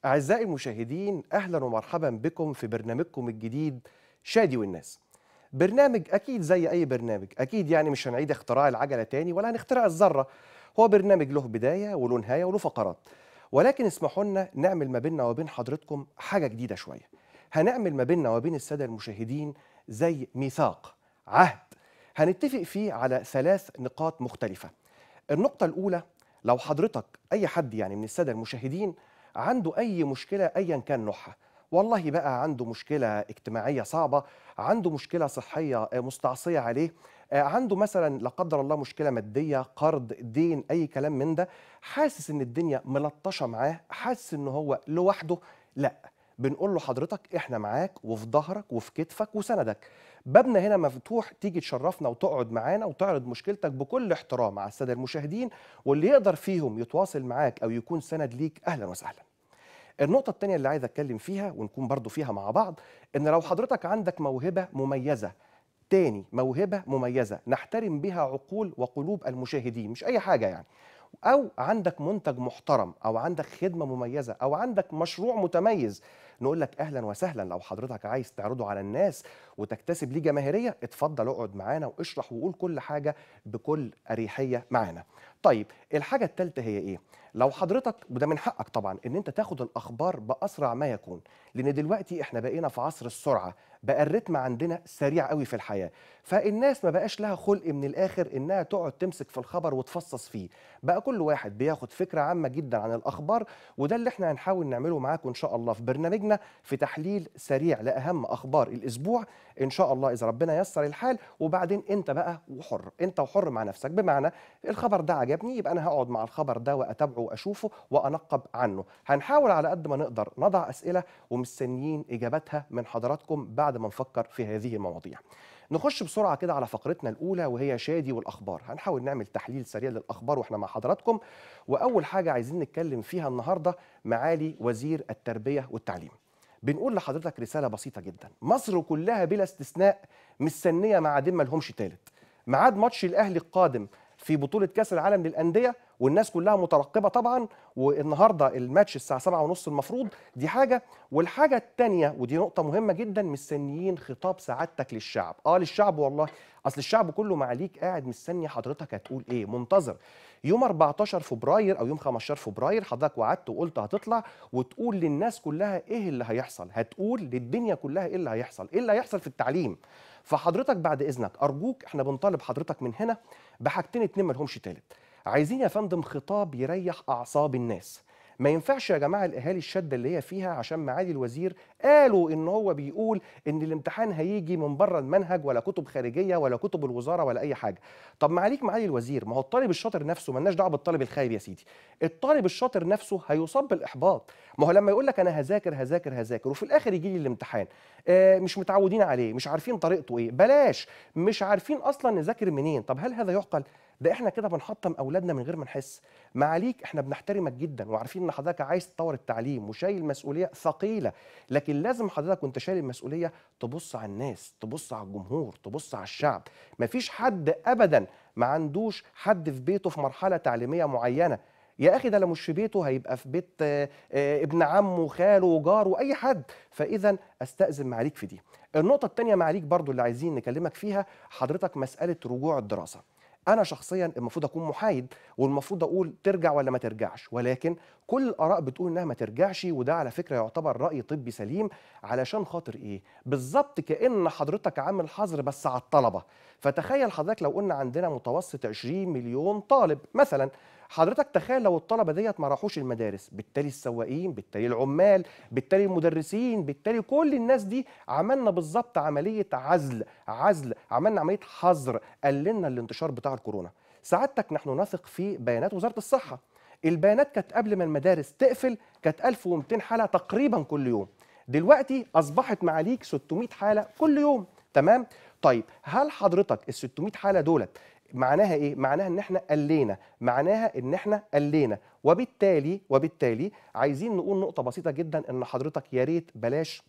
أعزائي المشاهدين أهلا ومرحبا بكم في برنامجكم الجديد شادي والناس برنامج أكيد زي أي برنامج أكيد يعني مش هنعيد اختراع العجلة تاني ولا هنخترع الذرة هو برنامج له بداية وله نهاية وله فقرات ولكن اسمحوا لنا نعمل ما بيننا وبين حضرتكم حاجة جديدة شوية هنعمل ما بيننا وبين السادة المشاهدين زي ميثاق عهد هنتفق فيه على ثلاث نقاط مختلفة النقطة الأولى لو حضرتك أي حد يعني من السادة المشاهدين عنده أي مشكلة أيا كان نوعها والله بقى عنده مشكلة اجتماعية صعبة عنده مشكلة صحية آه، مستعصية عليه آه، عنده مثلا لا قدر الله مشكلة مادية قرض دين أي كلام من ده حاسس إن الدنيا ملطشة معاه حاسس إن هو لوحده لا بنقول له حضرتك احنا معاك وفي ظهرك وفي كتفك وسندك بابنا هنا مفتوح تيجي تشرفنا وتقعد معانا وتعرض مشكلتك بكل احترام مع الساده المشاهدين واللي يقدر فيهم يتواصل معاك او يكون سند ليك اهلا وسهلا النقطة التانية اللي عايز اتكلم فيها ونكون برضو فيها مع بعض ان لو حضرتك عندك موهبة مميزة تاني موهبة مميزة نحترم بها عقول وقلوب المشاهدين مش اي حاجة يعني او عندك منتج محترم او عندك خدمة مميزة او عندك مشروع متميز نقول لك اهلا وسهلا لو حضرتك عايز تعرضه على الناس وتكتسب ليه جماهيريه اتفضل اقعد معانا واشرح وقول كل حاجه بكل اريحيه معانا طيب الحاجه الثالثه هي ايه لو حضرتك وده من حقك طبعا ان انت تاخد الاخبار باسرع ما يكون لان دلوقتي احنا بقينا في عصر السرعه بقى الريتم عندنا سريع قوي في الحياه فالناس ما بقاش لها خلق من الاخر انها تقعد تمسك في الخبر وتفصص فيه بقى كل واحد بياخد فكره عامه جدا عن الاخبار وده اللي احنا هنحاول نعمله معاكم ان شاء الله في برنامجنا في تحليل سريع لاهم اخبار الاسبوع ان شاء الله اذا ربنا يسر الحال وبعدين انت بقى وحر انت وحر مع نفسك بمعنى الخبر ده عجبني يبقى انا هقعد مع الخبر ده واتابعه واشوفه وانقب عنه هنحاول على قد ما نقدر نضع اسئله ومستنيين اجاباتها من حضراتكم بعد ما نفكر في هذه المواضيع نخش بسرعه كده على فقرتنا الاولى وهي شادي والاخبار هنحاول نعمل تحليل سريع للاخبار واحنا مع حضراتكم واول حاجه عايزين نتكلم فيها النهارده معالي وزير التربيه والتعليم بنقول لحضرتك رساله بسيطه جدا مصر كلها بلا استثناء مستنيه ميعادين ما لهمش تالت ميعاد ماتش الاهلي القادم في بطوله كاس العالم للانديه والناس كلها مترقبه طبعا والنهارده الماتش الساعه 7 ونص المفروض دي حاجه والحاجه الثانيه ودي نقطه مهمه جدا مستنيين خطاب سعادتك للشعب اه للشعب والله اصل الشعب كله معاليك قاعد مستني حضرتك هتقول ايه منتظر يوم 14 فبراير او يوم 15 فبراير حضرتك وعدت وقلت هتطلع وتقول للناس كلها ايه اللي هيحصل هتقول للدنيا كلها ايه اللي هيحصل ايه اللي هيحصل في التعليم فحضرتك بعد اذنك ارجوك احنا بنطالب حضرتك من هنا بحاجتين اتنين مالهمش تالت عايزين يا فندم خطاب يريح اعصاب الناس ما ينفعش يا جماعه الاهالي الشده اللي هي فيها عشان معالي الوزير قالوا ان هو بيقول ان الامتحان هيجي من بره المنهج ولا كتب خارجيه ولا كتب الوزاره ولا اي حاجه طب معاليك معالي الوزير ما هو الطالب الشاطر نفسه مالناش دعوه بالطالب الخايب يا سيدي الطالب الشاطر نفسه هيصاب بالاحباط ما هو لما يقول لك انا هذاكر هذاكر هذاكر وفي الاخر يجي لي الامتحان آه مش متعودين عليه مش عارفين طريقته ايه بلاش مش عارفين اصلا نذاكر منين طب هل هذا يعقل ده احنا كده بنحطم اولادنا من غير ما نحس معاليك احنا بنحترمك جدا وعارفين ان حضرتك عايز تطور التعليم وشايل مسؤوليه ثقيله لكن لازم حضرتك وانت شايل المسؤوليه تبص على الناس تبص على الجمهور تبص على الشعب مفيش حد ابدا ما عندوش حد في بيته في مرحله تعليميه معينه يا اخي ده لو مش في بيته هيبقى في بيت آه، آه، ابن عمه وخاله وجاره واي حد فاذا استاذن معاليك في دي النقطه الثانيه معاليك برضو اللي عايزين نكلمك فيها حضرتك مساله رجوع الدراسه انا شخصيا المفروض اكون محايد والمفروض اقول ترجع ولا ما ترجعش ولكن كل الاراء بتقول انها ما ترجعش وده على فكره يعتبر راي طبي سليم علشان خاطر ايه بالظبط كان حضرتك عامل حظر بس على الطلبه فتخيل حضرتك لو قلنا عندنا متوسط 20 مليون طالب مثلا حضرتك تخيل لو الطلبه ديت ما راحوش المدارس بالتالي السواقين بالتالي العمال بالتالي المدرسين بالتالي كل الناس دي عملنا بالظبط عمليه عزل عزل عملنا عمليه حظر قللنا الانتشار بتاع الكورونا سعادتك نحن نثق في بيانات وزاره الصحه البيانات كانت قبل ما المدارس تقفل كانت 1200 حاله تقريبا كل يوم دلوقتي اصبحت معاليك 600 حاله كل يوم تمام طيب هل حضرتك ال 600 حاله دولت معناها ايه معناها ان احنا قلينا معناها ان احنا قلينا وبالتالي وبالتالي عايزين نقول نقطه بسيطه جدا ان حضرتك يا ريت بلاش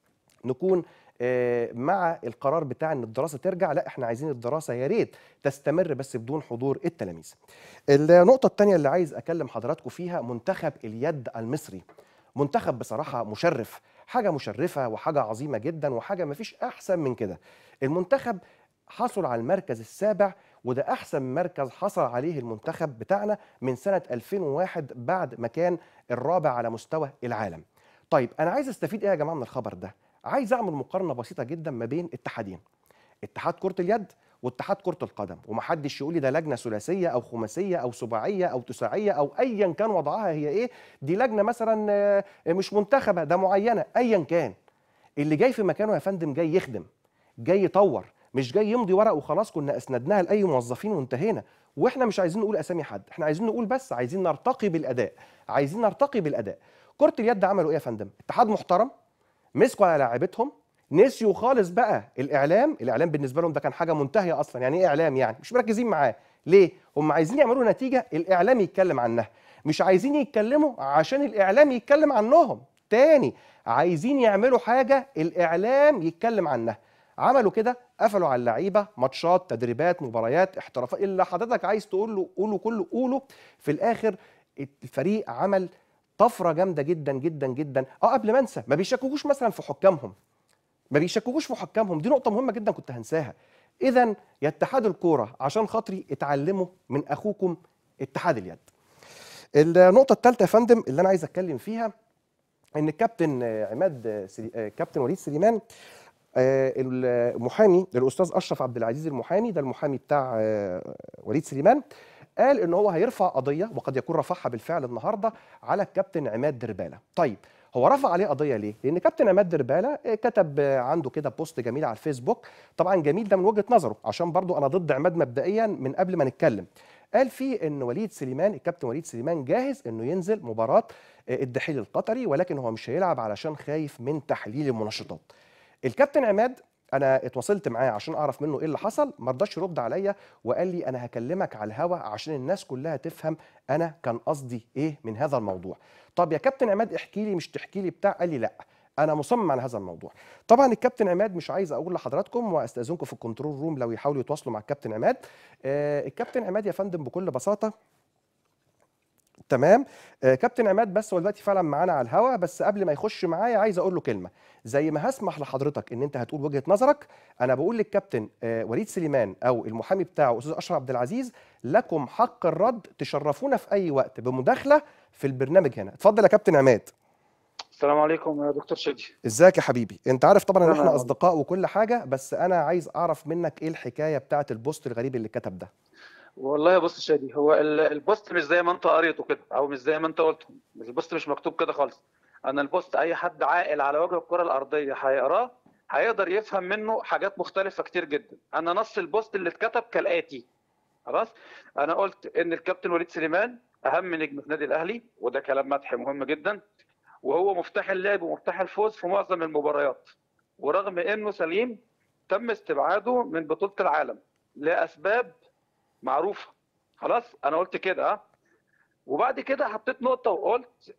نكون آه، مع القرار بتاع ان الدراسه ترجع لا احنا عايزين الدراسه يا ريت تستمر بس بدون حضور التلاميذ النقطه الثانيه اللي عايز اكلم حضراتكم فيها منتخب اليد المصري منتخب بصراحه مشرف حاجه مشرفه وحاجه عظيمه جدا وحاجه ما فيش احسن من كده المنتخب حصل على المركز السابع وده احسن مركز حصل عليه المنتخب بتاعنا من سنه 2001 بعد ما كان الرابع على مستوى العالم طيب انا عايز استفيد ايه يا جماعه من الخبر ده عايز اعمل مقارنه بسيطه جدا ما بين اتحادين اتحاد كره اليد واتحاد كره القدم ومحدش يقول لي ده لجنه ثلاثيه او خماسيه او سباعيه او تساعيه او ايا كان وضعها هي ايه دي لجنه مثلا آه، مش منتخبه ده معينه ايا كان اللي جاي في مكانه يا فندم جاي يخدم جاي يطور مش جاي يمضي ورق وخلاص كنا اسندناها لاي موظفين وانتهينا واحنا مش عايزين نقول اسامي حد احنا عايزين نقول بس عايزين نرتقي بالاداء عايزين نرتقي بالاداء كره اليد عملوا ايه يا فندم اتحاد محترم مسكوا على لاعبتهم نسيوا خالص بقى الاعلام الاعلام بالنسبه لهم ده كان حاجه منتهيه اصلا يعني ايه اعلام يعني مش مركزين معاه ليه هم عايزين يعملوا نتيجه الاعلام يتكلم عنها مش عايزين يتكلموا عشان الاعلام يتكلم عنهم تاني عايزين يعملوا حاجه الاعلام يتكلم عنها عملوا كده قفلوا على اللعيبه ماتشات تدريبات مباريات احترافات اللي حضرتك عايز تقول له قوله كله قوله في الاخر الفريق عمل طفره جامده جدا جدا جدا اه قبل ما انسى ما بيشككوش مثلا في حكامهم ما بيشككوش في حكامهم دي نقطه مهمه جدا كنت هنساها اذا يا اتحاد الكوره عشان خاطري اتعلموا من اخوكم اتحاد اليد النقطه الثالثه يا فندم اللي انا عايز اتكلم فيها ان الكابتن آه، عماد آه، سلي... آه، كابتن وليد سليمان آه، المحامي الاستاذ اشرف عبد العزيز المحامي ده المحامي بتاع آه، وليد سليمان قال ان هو هيرفع قضيه وقد يكون رفعها بالفعل النهارده على الكابتن عماد درباله طيب هو رفع عليه قضيه ليه لان كابتن عماد درباله آه، كتب آه، عنده كده بوست جميل على الفيسبوك طبعا جميل ده من وجهه نظره عشان برضو انا ضد عماد مبدئيا من قبل ما نتكلم قال فيه ان وليد سليمان الكابتن وليد سليمان جاهز انه ينزل مباراه آه، الدحيل القطري ولكن هو مش هيلعب علشان خايف من تحليل المنشطات الكابتن عماد انا اتواصلت معاه عشان اعرف منه ايه اللي حصل ما رضاش يرد عليا وقال لي انا هكلمك على الهوا عشان الناس كلها تفهم انا كان قصدي ايه من هذا الموضوع طب يا كابتن عماد احكي لي مش تحكي لي بتاع قال لي لا انا مصمم على هذا الموضوع طبعا الكابتن عماد مش عايز اقول لحضراتكم واستاذنكم في الكنترول روم لو يحاولوا يتواصلوا مع الكابتن عماد آه الكابتن عماد يا فندم بكل بساطه تمام آه كابتن عماد بس هو دلوقتي فعلا معانا على الهوا بس قبل ما يخش معايا عايز اقول له كلمه زي ما هسمح لحضرتك ان انت هتقول وجهه نظرك انا بقول للكابتن آه وليد سليمان او المحامي بتاعه استاذ اشرف عبد العزيز لكم حق الرد تشرفونا في اي وقت بمداخله في البرنامج هنا اتفضل يا كابتن عماد السلام عليكم يا دكتور شادي ازيك يا حبيبي انت عارف طبعا ان تمام. احنا اصدقاء وكل حاجه بس انا عايز اعرف منك ايه الحكايه بتاعه البوست الغريب اللي كتب ده والله يا بص يا شادي هو ال- البوست مش زي ما انت قريته كده او مش زي ما انت قلته البوست مش مكتوب كده خالص انا البوست اي حد عاقل على وجه الكره الارضيه هيقراه هيقدر يفهم منه حاجات مختلفه كتير جدا انا نص البوست اللي اتكتب كالاتي خلاص انا قلت ان الكابتن وليد سليمان اهم نجم في النادي الاهلي وده كلام مدح مهم جدا وهو مفتاح اللعب ومفتاح الفوز في معظم المباريات ورغم انه سليم تم استبعاده من بطوله العالم لاسباب معروفه خلاص انا قلت كده اه وبعد كده حطيت نقطه وقلت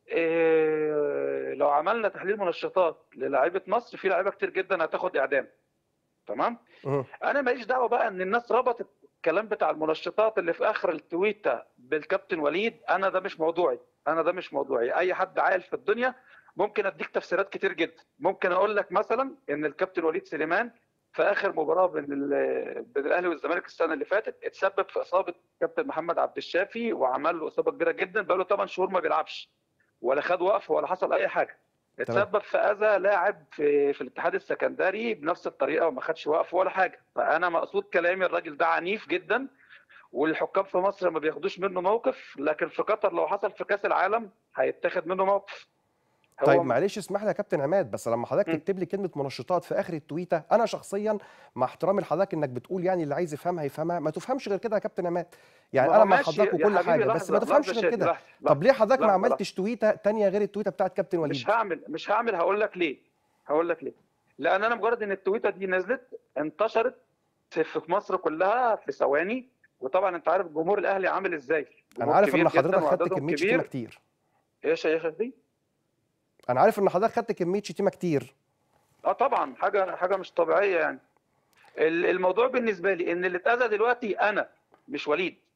إيه لو عملنا تحليل منشطات للاعيبه مصر في لعيبه كتير جدا هتاخد اعدام تمام مه. انا ماليش دعوه بقى ان الناس ربطت الكلام بتاع المنشطات اللي في اخر التويته بالكابتن وليد انا ده مش موضوعي انا ده مش موضوعي اي حد عاقل في الدنيا ممكن اديك تفسيرات كتير جدا ممكن اقول لك مثلا ان الكابتن وليد سليمان في اخر مباراه بين ال- بين الاهلي والزمالك السنه اللي فاتت اتسبب في اصابه كابتن محمد عبد الشافي وعمل له اصابه كبيره جدا بقى له 8 شهور ما بيلعبش ولا خد وقف ولا حصل اي حاجه اتسبب في اذى لاعب في في الاتحاد السكندري بنفس الطريقه وما خدش وقف ولا حاجه فانا مقصود كلامي الراجل ده عنيف جدا والحكام في مصر ما بياخدوش منه موقف لكن في قطر لو حصل في كاس العالم هيتاخد منه موقف هو طيب معلش اسمح لي يا كابتن عماد بس لما حضرتك مم. تكتب لي كلمه منشطات في اخر التويته انا شخصيا مع احترامي لحضرتك انك بتقول يعني اللي عايز يفهمها يفهمها ما تفهمش غير كده يا كابتن عماد يعني ما انا هو مع ماشي حضرتك يا وكل حبيبي حاجه بس ما لحظة- تفهمش لحظة غير شادي، كده لحظة- طب ليه حضرتك ما لحظة- عملتش تويته تانية غير التويته بتاعت كابتن وليد مش هعمل مش هعمل هقول لك ليه هقول لك ليه لان انا مجرد ان التويته دي نزلت انتشرت في في مصر كلها في ثواني وطبعا انت عارف جمهور الاهلي عامل ازاي انا جمهور عارف كبير ان جدا حضرتك خدت وعددهم كميه شتيمه كبير كتير ايش يا شادي انا عارف ان حضرتك خدت كميه شتيمه كتير اه طبعا حاجه حاجه مش طبيعيه يعني ال- الموضوع بالنسبه لي ان اللي اتاذى دلوقتي انا مش وليد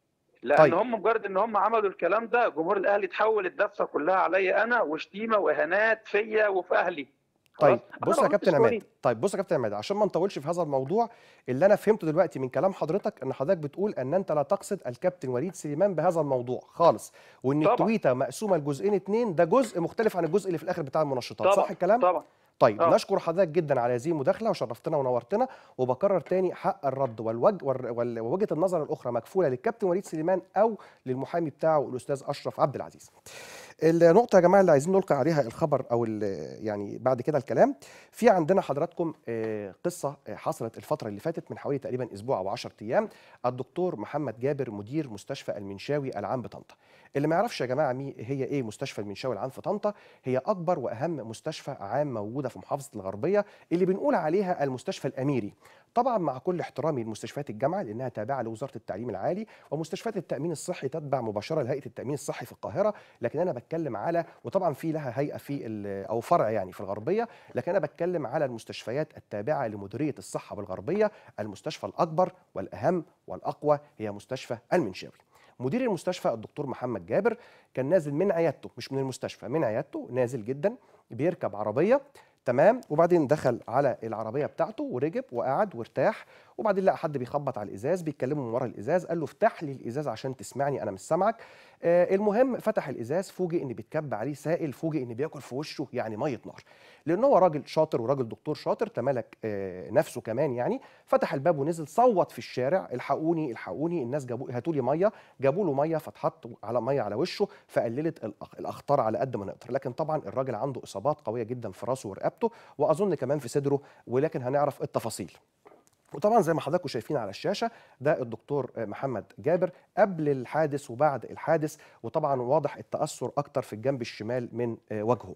لان طيب. هم مجرد ان هم عملوا الكلام ده جمهور الاهلي تحول الدفه كلها عليا انا وشتيمه واهانات فيا وفي اهلي طيب خلاص؟ أنا بص يا ما قلتش كابتن عماد وليد. طيب بص يا كابتن عماد عشان ما نطولش في هذا الموضوع اللي انا فهمته دلوقتي من كلام حضرتك ان حضرتك بتقول ان انت لا تقصد الكابتن وليد سليمان بهذا الموضوع خالص وان طبعا. التويته مقسومه لجزئين اتنين ده جزء مختلف عن الجزء اللي في الاخر بتاع المنشطات طبعا صح الكلام طبعا طيب آه. نشكر حضرتك جدا على هذه المداخله وشرفتنا ونورتنا وبكرر تاني حق الرد والوجه وال- ووجهه النظر الاخرى مكفوله للكابتن وليد سليمان او للمحامي بتاعه الاستاذ اشرف عبد العزيز. النقطه يا جماعه اللي عايزين نلقي عليها الخبر او ال- يعني بعد كده الكلام في عندنا حضراتكم آه، قصه آه، حصلت الفتره اللي فاتت من حوالي تقريبا اسبوع او 10 ايام الدكتور محمد جابر مدير مستشفى المنشاوي العام بطنطا. اللي ما يعرفش يا جماعه مي هي ايه مستشفى المنشاوي العام في طنطا هي اكبر واهم مستشفى عام موجوده في محافظه الغربيه اللي بنقول عليها المستشفى الاميري طبعا مع كل احترامي لمستشفيات الجامعه لانها تابعه لوزاره التعليم العالي ومستشفيات التامين الصحي تتبع مباشره لهيئه التامين الصحي في القاهره لكن انا بتكلم على وطبعا في لها هيئه في ال- او فرع يعني في الغربيه لكن انا بتكلم على المستشفيات التابعه لمديريه الصحه بالغربيه المستشفى الاكبر والاهم والاقوى هي مستشفى المنشاوي مدير المستشفى الدكتور محمد جابر كان نازل من عيادته مش من المستشفى من عيادته نازل جدا بيركب عربيه تمام وبعدين دخل على العربيه بتاعته وركب وقعد وارتاح وبعدين لقى حد بيخبط على الازاز بيتكلموا من ورا الازاز قال له افتح لي الازاز عشان تسمعني انا مش سامعك آه المهم فتح الازاز فوجئ ان بيتكب عليه سائل فوجئ ان بياكل في وشه يعني ميه نار لان هو راجل شاطر وراجل دكتور شاطر تملك آه نفسه كمان يعني فتح الباب ونزل صوت في الشارع الحقوني الحقوني الناس جابوا هاتوا لي ميه جابوا له ميه فاتحط على ميه على وشه فقللت الأخ- الاخطار على قد ما نقدر لكن طبعا الراجل عنده اصابات قويه جدا في راسه ورقبته واظن كمان في صدره ولكن هنعرف التفاصيل وطبعا زي ما حضراتكم شايفين على الشاشه ده الدكتور محمد جابر قبل الحادث وبعد الحادث وطبعا واضح التاثر اكتر في الجنب الشمال من آه، وجهه.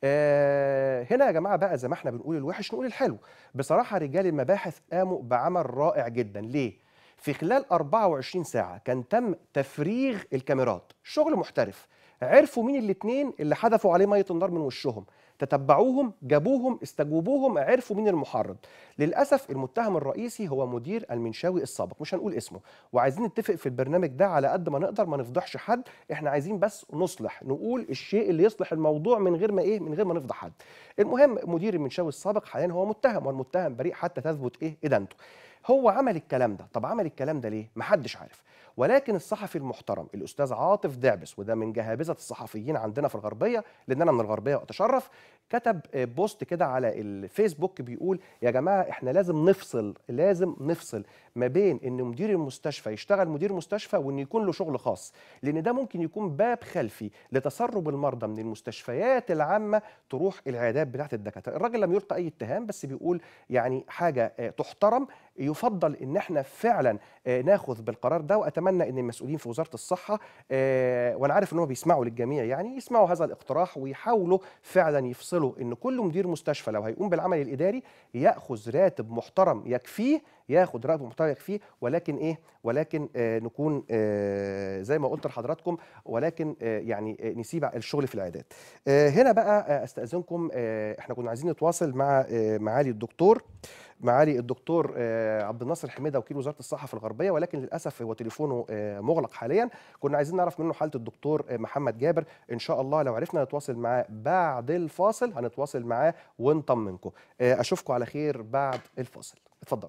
آه، هنا يا جماعه بقى زي ما احنا بنقول الوحش نقول الحلو. بصراحه رجال المباحث قاموا بعمل رائع جدا ليه؟ في خلال 24 ساعه كان تم تفريغ الكاميرات، شغل محترف. عرفوا مين الاثنين اللي حدفوا عليه ميه النار من وشهم. تتبعوهم جابوهم استجوبوهم عرفوا مين المحرض للاسف المتهم الرئيسي هو مدير المنشاوي السابق مش هنقول اسمه وعايزين نتفق في البرنامج ده على قد ما نقدر ما نفضحش حد احنا عايزين بس نصلح نقول الشيء اللي يصلح الموضوع من غير ما ايه من غير ما نفضح حد المهم مدير المنشاوي السابق حاليا هو متهم والمتهم بريء حتى تثبت ايه ادانته هو عمل الكلام ده طب عمل الكلام ده ليه محدش عارف ولكن الصحفي المحترم الاستاذ عاطف دعبس وده من جهابذه الصحفيين عندنا في الغربيه لان انا من الغربيه واتشرف كتب آه، بوست كده على الفيسبوك بيقول يا جماعه احنا لازم نفصل لازم نفصل ما بين ان مدير المستشفى يشتغل مدير مستشفى وان يكون له شغل خاص لان ده ممكن يكون باب خلفي لتسرب المرضى من المستشفيات العامه تروح العيادات بتاعه الدكاتره الراجل لم يلقى اي اتهام بس بيقول يعني حاجه آه، تحترم يفضل ان احنا فعلا آه، ناخذ بالقرار ده واتمنى ان المسؤولين في وزاره الصحه آه، وانا عارف ان هم بيسمعوا للجميع يعني يسمعوا هذا الاقتراح ويحاولوا فعلا يفصلوا ان كل مدير مستشفى لو هيقوم بالعمل الاداري ياخذ راتب محترم يكفيه ياخد راتب محترم يكفيه ولكن ايه ولكن آه نكون آه زي ما قلت لحضراتكم ولكن آه يعني آه نسيب الشغل في العيادات آه هنا بقى آه استاذنكم آه احنا كنا عايزين نتواصل مع آه معالي الدكتور معالي الدكتور آه، عبد الناصر حميده وكيل وزاره الصحه في الغربيه ولكن للاسف هو تليفونه آه، مغلق حاليا كنا عايزين نعرف منه حاله الدكتور آه، محمد جابر ان شاء الله لو عرفنا نتواصل معاه بعد الفاصل هنتواصل معاه ونطمنكم آه، اشوفكم على خير بعد الفاصل اتفضل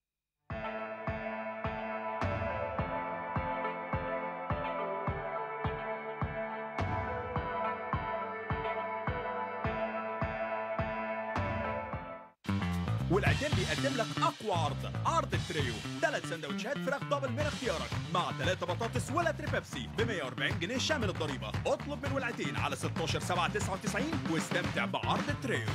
والعتال بيقدم لك اقوى عرض عرض التريو ثلاث سندوتشات فراخ دبل من اختيارك مع ثلاثة بطاطس ولا تري بيبسي ب 140 جنيه شامل الضريبه اطلب من ولعتين على 16 7 99 واستمتع بعرض التريو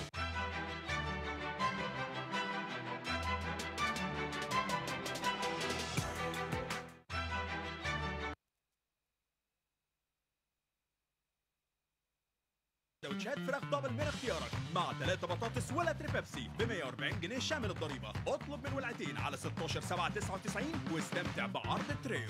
سندوتشات فراخ دبل من اختيارك مع ثلاثة بطاطس ولا تري بيبسي ب 140 جنيه شامل الضريبه اطلب من ولعتين على 16 7 99 واستمتع بعرض التريو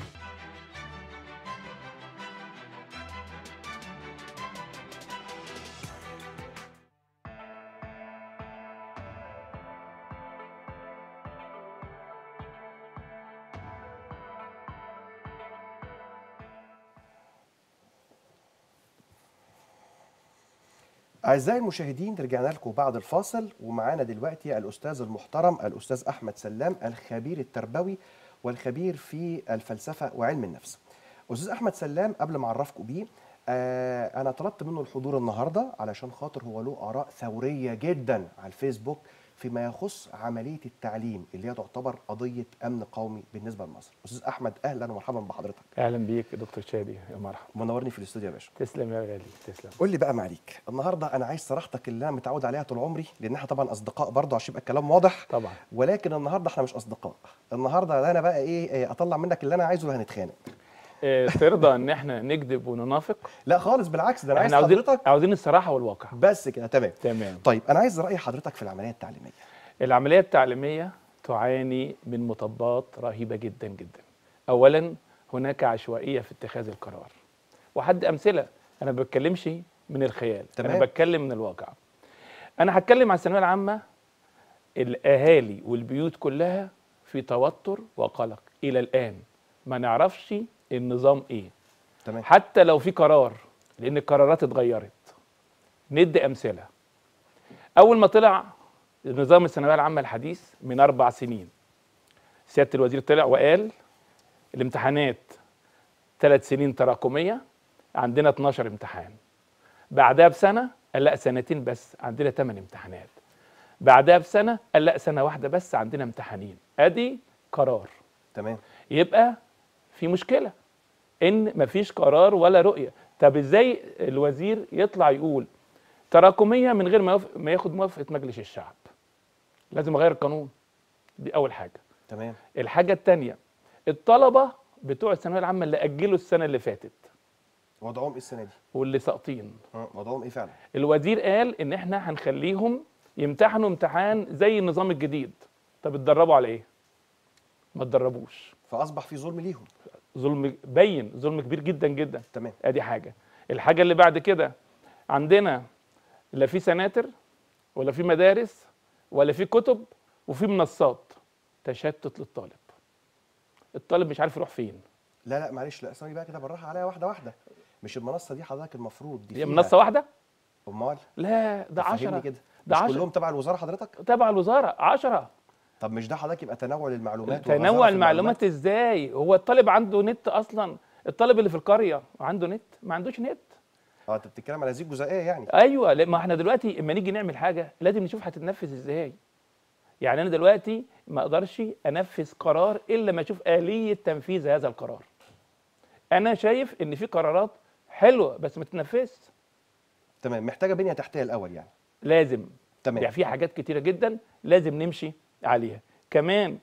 أعزائي المشاهدين رجعنا لكم بعد الفاصل ومعانا دلوقتي الأستاذ المحترم الأستاذ أحمد سلام الخبير التربوي والخبير في الفلسفة وعلم النفس أستاذ أحمد سلام قبل ما أعرفكم بيه آه أنا طلبت منه الحضور النهاردة علشان خاطر هو له آراء ثورية جدا على الفيسبوك فيما يخص عملية التعليم اللي هي تعتبر قضية أمن قومي بالنسبة لمصر أستاذ أحمد أهلا ومرحبا بحضرتك اهلا بيك يا دكتور شادي يا مرحبا منورني في الاستوديو يا باشا تسلم يا غالي تسلم قول لي بقى معليك النهارده انا عايز صراحتك اللي انا متعود عليها طول عمري لان احنا طبعا اصدقاء برضه عشان يبقى الكلام واضح طبعا ولكن النهارده احنا مش اصدقاء النهارده انا بقى ايه إيه، اطلع منك اللي انا عايزه وهنتخانق آه، ترضى ان احنا نكذب وننافق لا خالص بالعكس ده انا عايز احنا عاوزين حضرتك عاوزين الصراحه والواقع بس كده تمام تمام طيب انا عايز راي حضرتك في العمليه التعليميه العمليه التعليميه تعاني من مطبات رهيبه جدا جدا اولا هناك عشوائيه في اتخاذ القرار وحد امثله انا ما بتكلمش من الخيال تمام. انا بتكلم من الواقع انا هتكلم عن الثانويه العامه الاهالي والبيوت كلها في توتر وقلق الى الان ما نعرفش النظام ايه تمام حتى لو في قرار لان القرارات اتغيرت ندي امثله اول ما طلع نظام الثانويه العامه الحديث من اربع سنين سياده الوزير طلع وقال الامتحانات ثلاث سنين تراكميه عندنا 12 امتحان بعدها بسنه قال لا سنتين بس عندنا 8 امتحانات بعدها بسنه قال لا سنه واحده بس عندنا امتحانين ادي قرار تمام يبقى في مشكله ان مفيش قرار ولا رؤيه طب ازاي الوزير يطلع يقول تراكميه من غير ما يوافق- ما ياخد موافقه مجلس الشعب لازم اغير القانون دي اول حاجه تمام الحاجه الثانيه الطلبه بتوع الثانويه العامه اللي اجلوا السنه اللي فاتت وضعهم ايه السنه دي واللي ساقطين اه، وضعهم ايه فعلا الوزير قال ان احنا هنخليهم يمتحنوا امتحان زي النظام الجديد طب اتدربوا على ايه ما اتدربوش فاصبح في ظلم ليهم ظلم باين ظلم كبير جدا جدا تمام ادي حاجه الحاجه اللي بعد كده عندنا لا في سناتر ولا في مدارس ولا في كتب وفي منصات تشتت للطالب الطالب مش عارف يروح فين لا لا معلش لا ثواني بقى كده بالراحه عليا واحده واحده مش المنصه دي حضرتك المفروض دي هي فيها- منصه واحده امال لا ده فهمني 10 كده ده مش 10 كلهم تبع الوزاره حضرتك تبع الوزاره 10 طب مش ده حضرتك يبقى تنوع للمعلومات وغزارة تنوع في المعلومات ازاي هو الطالب عنده نت اصلا الطالب اللي في القريه عنده نت ما عندوش نت اه انت بتتكلم على هذه الجزئيه يعني ايوه لا، ما احنا دلوقتي اما نيجي نعمل حاجه لازم نشوف هتتنفذ ازاي يعني انا دلوقتي ما اقدرش انفذ قرار الا ما اشوف اليه تنفيذ هذا القرار انا شايف ان في قرارات حلوه بس ما تتنفذش تمام محتاجه بنيه تحتيه الاول يعني لازم تمام يعني في حاجات كتيره جدا لازم نمشي عليها كمان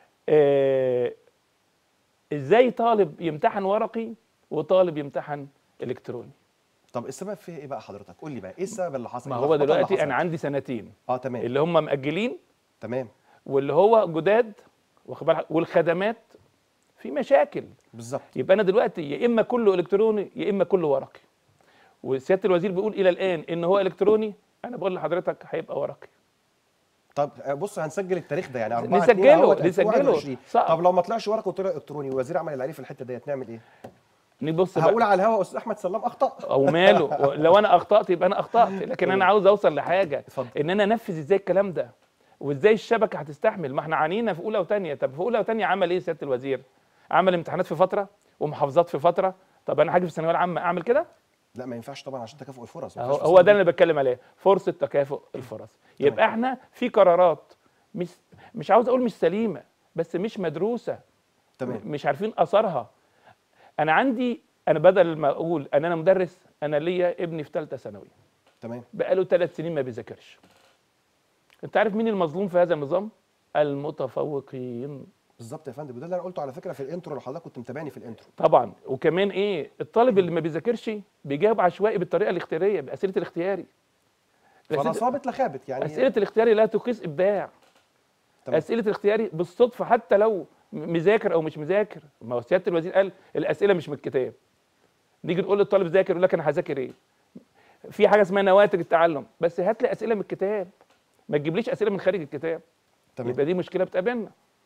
آه ازاي طالب يمتحن ورقي وطالب يمتحن الكتروني طب السبب فيه ايه بقى حضرتك قول لي بقى ايه السبب اللي حصل ما إيه هو اللخبطة اللي دلوقتي انا حصلت؟ عندي سنتين اه تمام اللي هم مأجلين تمام واللي هو جداد واخد بالك والخدمات في مشاكل بالظبط يبقى انا دلوقتي يا اما كله الكتروني يا اما كله ورقي وسياده الوزير بيقول الى الان ان هو الكتروني انا بقول لحضرتك هيبقى ورقي طب آه، بص هنسجل التاريخ ده يعني 4 نسجله، نسجله. صعب. طب لو ما طلعش ورقه وطلع الكتروني والوزير عمل اللي عليه في الحته ديت نعمل ايه؟ نبص هقول بقى على الهوا استاذ احمد سلام اخطا او ماله لو انا اخطات يبقى انا اخطات لكن انا عاوز اوصل لحاجه اتفضل. ان انا انفذ ازاي الكلام ده وازاي الشبكه هتستحمل ما احنا عانينا في اولى وثانيه طب في اولى وثانيه عمل ايه سياده الوزير عمل امتحانات في فتره ومحافظات في فتره طب انا هاجي في الثانويه العامه اعمل كده لا ما ينفعش طبعا عشان تكافؤ الفرص ما هو, ينفعش هو تصير ده اللي انا بتكلم عليه فرصه تكافؤ الفرص يبقى احنا في قرارات مش مش عاوز اقول مش سليمه بس مش مدروسه تمام مش عارفين اثرها انا عندي انا بدل ما اقول ان انا مدرس انا ليا ابني في ثالثه ثانوي تمام بقاله ثلاث سنين ما بيذاكرش انت عارف مين المظلوم في هذا النظام المتفوقين بالظبط يا فندم وده اللي انا قلته على فكره في الانترو لو حضرتك كنت متابعني في الانترو طبعا وكمان ايه الطالب اللي ما بيذاكرش بيجاوب عشوائي بالطريقه الاختياريه باسئله الاختياري فانا أسئلة, صابت لخابت يعني أسئلة الاختياري لا تقيس ابداع تمام. اسئله الاختياري بالصدفه حتى لو م- مذاكر او مش مذاكر ما هو سياده الوزير قال الاسئله مش من الكتاب نيجي نقول للطالب ذاكر يقول لك انا هذاكر ايه في حاجه اسمها نواتج التعلم بس هات لي اسئله من الكتاب ما تجيبليش اسئله من خارج الكتاب تمام يبقى دي مشكله بتقابلنا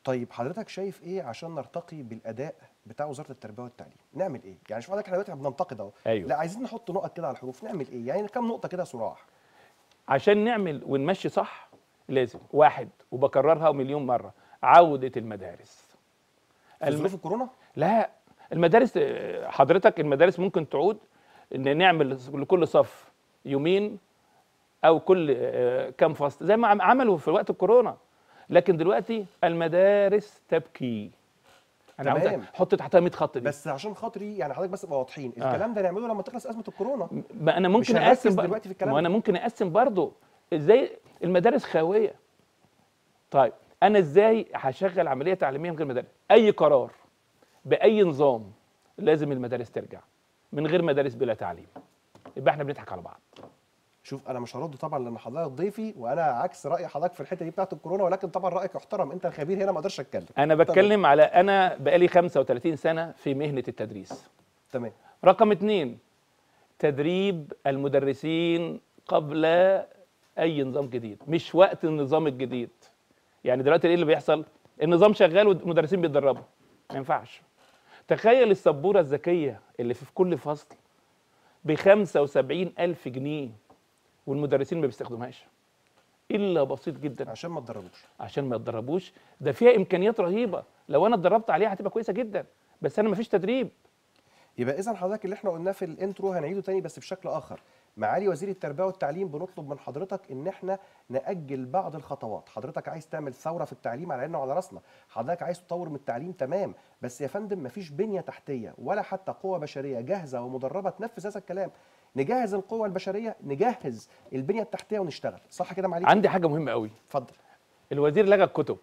طيب حضرتك شايف ايه عشان نرتقي بالاداء بتاع وزاره التربيه والتعليم نعمل ايه يعني شوف حضرتك احنا دلوقتي بننتقد اهو أيوة. لا عايزين نحط نقط كده على الحروف نعمل ايه يعني كام نقطه كده صراح عشان نعمل ونمشي صح لازم واحد وبكررها مليون مره عوده المدارس في الم- ظروف الكورونا لا المدارس آه، حضرتك المدارس ممكن تعود ان نعمل لكل صف يومين او كل آه، كام فصل زي ما عم- عملوا في وقت الكورونا لكن دلوقتي المدارس تبكي انا تمام. عاوز احط تحتها 100 خط دي بس عشان خاطري يعني حضرتك بس تبقى واضحين آه. الكلام ده نعمله لما تخلص ازمه الكورونا ما انا ممكن هنركز اقسم بقى- دلوقتي في الكلام ما ده. انا ممكن اقسم برضو ازاي المدارس خاويه طيب انا ازاي هشغل عمليه تعليميه من غير مدارس اي قرار باي نظام لازم المدارس ترجع من غير مدارس بلا تعليم يبقى احنا بنضحك على بعض شوف انا مش هرد طبعا لان حضرتك ضيفي وانا عكس راي حضرتك في الحته دي بتاعت الكورونا ولكن طبعا رايك يحترم انت الخبير هنا ما اقدرش اتكلم انا بتكلم على انا بقالي 35 سنه في مهنه التدريس تمام رقم اتنين تدريب المدرسين قبل اي نظام جديد مش وقت النظام الجديد يعني دلوقتي ايه اللي بيحصل النظام شغال والمدرسين بيتدربوا ما ينفعش تخيل السبوره الذكيه اللي في كل فصل ب 75 الف جنيه والمدرسين ما بيستخدموهاش الا بسيط جدا عشان ما تدربوش عشان ما يتدربوش ده فيها امكانيات رهيبه لو انا اتدربت عليها هتبقى كويسه جدا بس انا ما فيش تدريب يبقى اذا حضرتك اللي احنا قلناه في الانترو هنعيده تاني بس بشكل اخر معالي وزير التربيه والتعليم بنطلب من حضرتك ان احنا ناجل بعض الخطوات حضرتك عايز تعمل ثوره في التعليم على عيننا وعلى راسنا حضرتك عايز تطور من التعليم تمام بس يا فندم مفيش بنيه تحتيه ولا حتى قوه بشريه جاهزه ومدربه تنفذ هذا الكلام نجهز القوه البشريه نجهز البنيه التحتيه ونشتغل صح كده معالي عندي حاجه مهمه قوي اتفضل الوزير لغى الكتب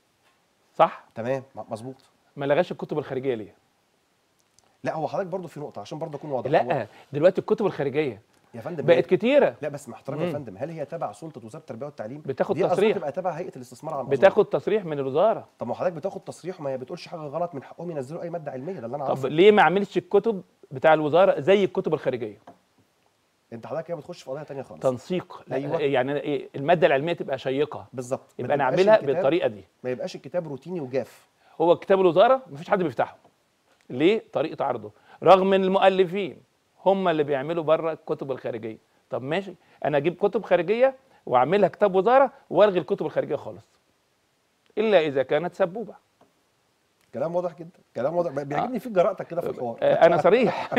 صح تمام م- مظبوط ما لغاش الكتب الخارجيه ليه لا هو حضرتك برضو في نقطه عشان برضو اكون واضح هو- لا دلوقتي الكتب الخارجيه يا فندم بقت هي- كتيره لا بس مع احترامي يا مم. فندم هل هي تبع سلطه وزاره التربيه والتعليم بتاخد دي أظن تصريح. تبقى تبع هيئه الاستثمار على ما أظن. بتاخد تصريح من الوزاره طب ما حضرتك بتاخد تصريح وما هي بتقولش حاجه غلط من حقهم ينزلوا اي ماده علميه ده اللي انا طب عارفه ليه ما اعملش الكتب بتاع الوزاره زي الكتب الخارجيه انت حضرتك كده بتخش في قضيه ثانيه خالص تنسيق لا، أيوة. يعني أنا إيه، الماده العلميه تبقى شيقه بالظبط ما يبقى تبقاش نعملها الكتاب- بالطريقه دي ما يبقاش الكتاب روتيني وجاف هو كتاب الوزاره مفيش حد بيفتحه ليه طريقه عرضه رغم ان المؤلفين هم اللي بيعملوا بره الكتب الخارجيه طب ماشي انا اجيب كتب خارجيه واعملها كتاب وزاره والغي الكتب الخارجيه خالص الا اذا كانت سبوبه كلام واضح جدا كلام واضح بيعجبني فيك جرأتك كده في الحوار آه، انا صريح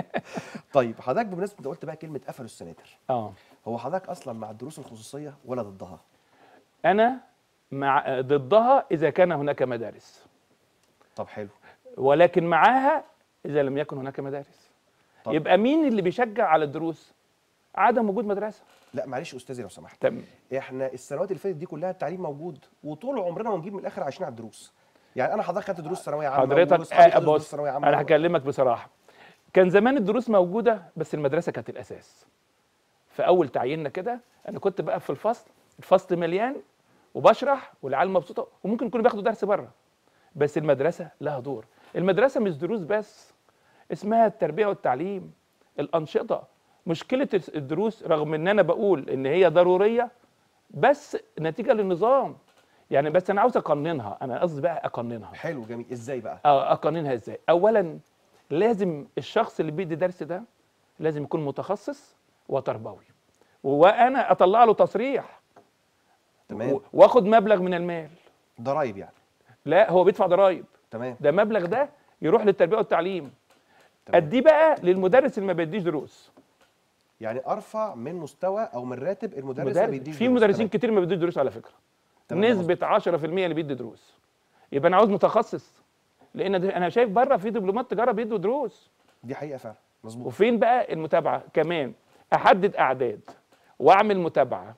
طيب حضرتك بمناسبه انت قلت بقى كلمه قفلوا السناتر اه هو حضرتك اصلا مع الدروس الخصوصيه ولا ضدها انا مع ضدها اذا كان هناك مدارس طب حلو ولكن معاها اذا لم يكن هناك مدارس طب. يبقى مين اللي بيشجع على الدروس عدم وجود مدرسه لا معلش استاذي لو سمحت تم احنا السنوات اللي فاتت دي كلها التعليم موجود وطول عمرنا ونجيب من الاخر عايشين على الدروس يعني انا حضرتك خدت دروس ثانويه عامه حضرتك وأصحابي آه، خدوا دروس بص ثانويه عامه انا هكلمك بصراحه كان زمان الدروس موجوده بس المدرسه كانت الاساس في اول تعييننا كده انا كنت بقى في الفصل الفصل مليان وبشرح والعيال مبسوطه وممكن يكونوا بياخدوا درس بره بس المدرسه لها دور المدرسه مش دروس بس اسمها التربيه والتعليم الانشطه مشكله الدروس رغم ان انا بقول ان هي ضروريه بس نتيجه للنظام يعني بس انا عاوز اقننها انا قصدي بقى اقننها حلو جميل ازاي بقى اه اقننها ازاي اولا لازم الشخص اللي بيدي درس ده لازم يكون متخصص وتربوي وانا اطلع له تصريح تمام و- واخد مبلغ من المال ضرايب يعني لا هو بيدفع ضرايب تمام ده مبلغ ده يروح للتربيه والتعليم تمام. اديه بقى للمدرس اللي ما بيديش دروس يعني ارفع من مستوى او من راتب المدرس اللي مدرس بيديش في دروس. مدرسين تمام. كتير ما بيدوش دروس على فكره تمام، ده نسبه 10% اللي بيدي دروس يبقى انا عاوز متخصص لان ده- انا شايف بره في دبلومات تجاره بيدوا دروس دي حقيقه فعلا مظبوط وفين بقى المتابعه كمان احدد اعداد واعمل متابعه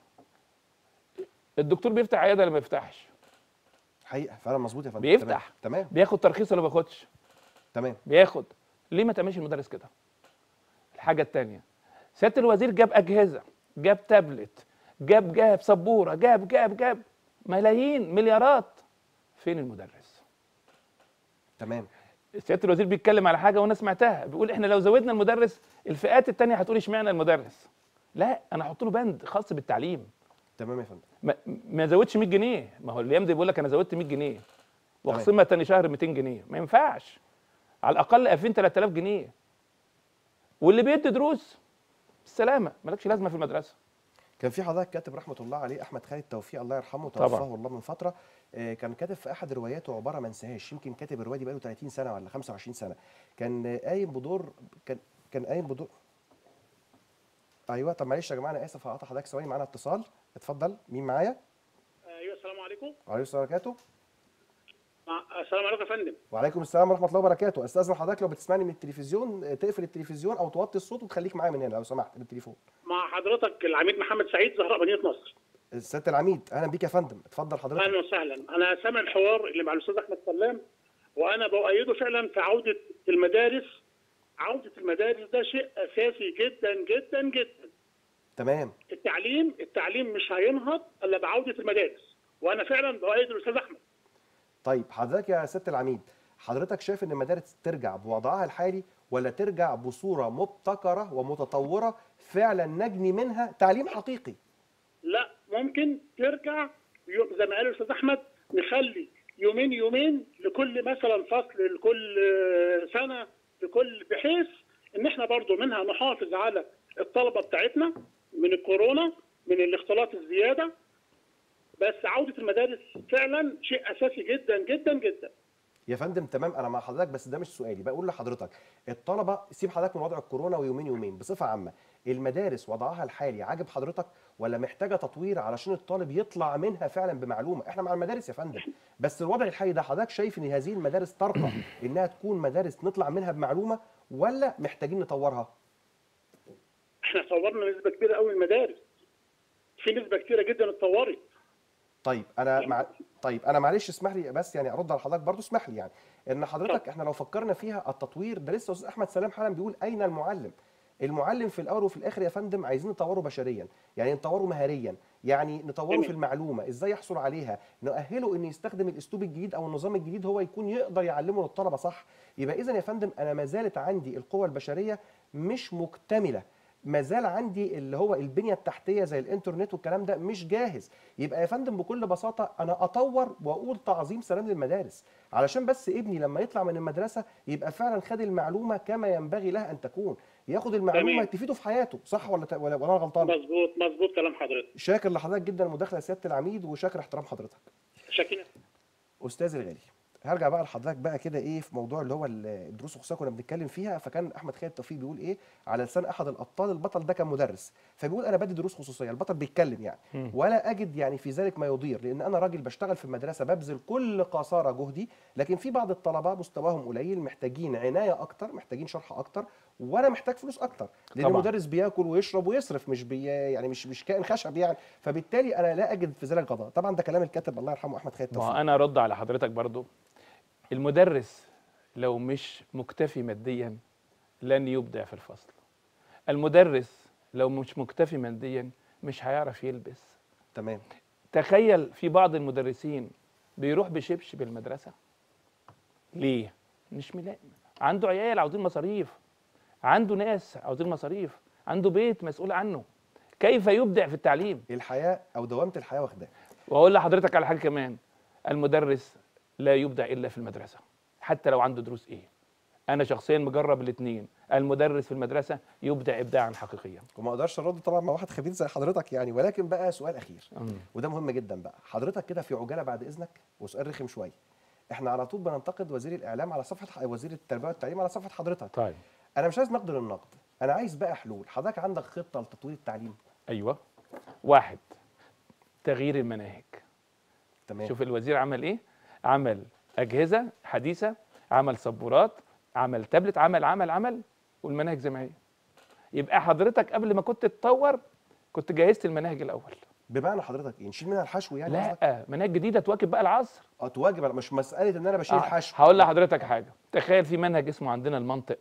الدكتور بيفتح عياده ولا ما يفتحش حقيقه فعلا مظبوط يا فندم بيفتح. تمام تمام, بياخد ترخيص ولا ما بياخدش تمام. بياخد ليه ما تعملش المدرس كده الحاجه الثانيه سياده الوزير جاب اجهزه جاب تابلت جاب جاب سبوره جاب جاب جاب ملايين مليارات فين المدرس تمام سياده الوزير بيتكلم على حاجه وانا سمعتها بيقول احنا لو زودنا المدرس الفئات التانية هتقول اشمعنى المدرس لا انا احط له بند خاص بالتعليم تمام يا فندم ما, ما زودش 100 جنيه ما هو الايام دي بيقول لك انا زودت 100 جنيه واخصمها تاني شهر 200 جنيه ما ينفعش على الاقل 2000 3000 جنيه واللي بيدي دروس بالسلامه مالكش لازمه في المدرسه كان في حضرتك كاتب رحمه الله عليه احمد خالد توفيق الله يرحمه طبعاً. توفاه الله من فتره آه، كان كاتب في احد رواياته عباره ما انساهاش يمكن كاتب الروايه دي بقاله 30 سنه ولا 25 سنه كان آه، قايم بدور كان كان قايم بدور ايوه طب معلش يا جماعه انا اسف هقطع حضرتك ثواني معانا اتصال اتفضل مين معايا ايوه السلام عليكم وعليكم السلام وبركاته مع- السلام عليكم يا فندم وعليكم السلام ورحمه الله وبركاته استاذن حضرتك لو بتسمعني من التلفزيون آه، تقفل التلفزيون او توطي الصوت وتخليك معايا من هنا لو سمحت بالتليفون مع حضرتك العميد محمد سعيد زهراء مدينه نصر سياده العميد اهلا بيك يا فندم اتفضل حضرتك اهلا وسهلا انا سامع الحوار اللي مع الاستاذ احمد سلام وانا بؤيده فعلا في عوده المدارس عوده المدارس ده شيء اساسي جدا جدا جدا تمام التعليم التعليم مش هينهض الا بعوده المدارس وانا فعلا بؤيد الاستاذ احمد طيب حضرتك يا سياده العميد حضرتك شايف ان المدارس ترجع بوضعها الحالي ولا ترجع بصوره مبتكره ومتطوره فعلا نجني منها تعليم حقيقي لا ممكن ترجع يوم زي ما قال الاستاذ احمد نخلي يومين يومين لكل مثلا فصل لكل آه، سنه لكل بحيث ان احنا برضو منها نحافظ على الطلبه بتاعتنا من الكورونا من الاختلاط الزياده بس عوده المدارس فعلا شيء اساسي جدا جدا جدا يا فندم تمام انا مع حضرتك بس ده مش سؤالي بقول لحضرتك الطلبه سيب حضرتك من وضع الكورونا ويومين يومين بصفه عامه المدارس وضعها الحالي عاجب حضرتك ولا محتاجه تطوير علشان الطالب يطلع منها فعلا بمعلومه احنا مع المدارس يا فندم بس الوضع الحالي ده حضرتك شايف ان هذه المدارس ترقى انها تكون مدارس نطلع منها بمعلومه ولا محتاجين نطورها احنا طورنا نسبه كبيره قوي من المدارس في نسبه كتيره جدا اتطورت طيب انا مع... طيب انا معلش اسمح لي بس يعني ارد على حضرتك برضو اسمح لي يعني ان حضرتك احنا لو فكرنا فيها التطوير ده لسه استاذ احمد سلام حالا بيقول اين المعلم المعلم في الاول وفي الاخر يا فندم عايزين نطوره بشريا يعني نطوره مهاريا يعني نطوره جميل. في المعلومه ازاي يحصل عليها نؤهله ان يستخدم الاسلوب الجديد او النظام الجديد هو يكون يقدر يعلمه للطلبه صح يبقى اذا يا فندم انا ما زالت عندي القوى البشريه مش مكتمله ما زال عندي اللي هو البنيه التحتيه زي الانترنت والكلام ده مش جاهز يبقى يا فندم بكل بساطه انا اطور واقول تعظيم سلام للمدارس علشان بس ابني لما يطلع من المدرسه يبقى فعلا خد المعلومه كما ينبغي لها ان تكون ياخد المعلومه تمام. تفيده في حياته صح ولا ولا ولا انا غلطان مظبوط مظبوط كلام حضرتك شاكر لحضرتك جدا المداخله يا سياده العميد وشاكر احترام حضرتك شاكين استاذي الغالي هرجع بقى لحضرتك بقى كده ايه في موضوع اللي هو الدروس الخصوصيه كنا بنتكلم فيها فكان احمد خالد توفيق بيقول ايه على لسان احد الابطال البطل ده كان مدرس فبيقول انا بدي دروس خصوصيه البطل بيتكلم يعني مم. ولا اجد يعني في ذلك ما يضير لان انا راجل بشتغل في المدرسه ببذل كل قصارى جهدي لكن في بعض الطلبه مستواهم قليل محتاجين عنايه اكتر محتاجين شرح اكتر وانا محتاج فلوس اكتر لان طبعاً. المدرس بياكل ويشرب ويصرف مش بي يعني مش مش كائن خشب يعني فبالتالي انا لا اجد في ذلك غضاء طبعا ده كلام الكاتب الله يرحمه احمد خالد ما هو توفيق انا ارد على حضرتك برضو المدرس لو مش مكتفي ماديا لن يبدع في الفصل المدرس لو مش مكتفي ماديا مش هيعرف يلبس تمام تخيل في بعض المدرسين بيروح بشبشب المدرسة ليه؟ مش ملائم عنده عيال عاوزين مصاريف عنده ناس عاوزين مصاريف عنده بيت مسؤول عنه كيف يبدع في التعليم الحياه او دوامه الحياه واخداه واقول لحضرتك على حاجه كمان المدرس لا يبدع الا في المدرسه حتى لو عنده دروس ايه انا شخصيا مجرب الاثنين المدرس في المدرسه يبدع ابداعا حقيقيا وما اقدرش ارد طبعا مع واحد خبير زي حضرتك يعني ولكن بقى سؤال اخير مم. وده مهم جدا بقى حضرتك كده في عجاله بعد اذنك وسؤال رخم شويه احنا على طول بننتقد وزير الاعلام على صفحه وزير التربيه والتعليم على صفحه حضرتك طيب انا مش عايز نقد للنقد انا عايز بقى حلول حضرتك عندك خطه لتطوير التعليم ايوه واحد تغيير المناهج تمام شوف الوزير عمل ايه عمل اجهزه حديثه عمل سبورات عمل تابلت عمل عمل عمل والمناهج زي ما هي يبقى حضرتك قبل ما كنت تطور كنت جهزت المناهج الاول بمعنى حضرتك ايه نشيل منها الحشو يعني قصدك؟ لا مناهج جديده تواكب بقى العصر اه تواجب على- مش مساله ان انا بشيل آه، الحشو هقول لحضرتك حاجه تخيل في منهج اسمه عندنا المنطق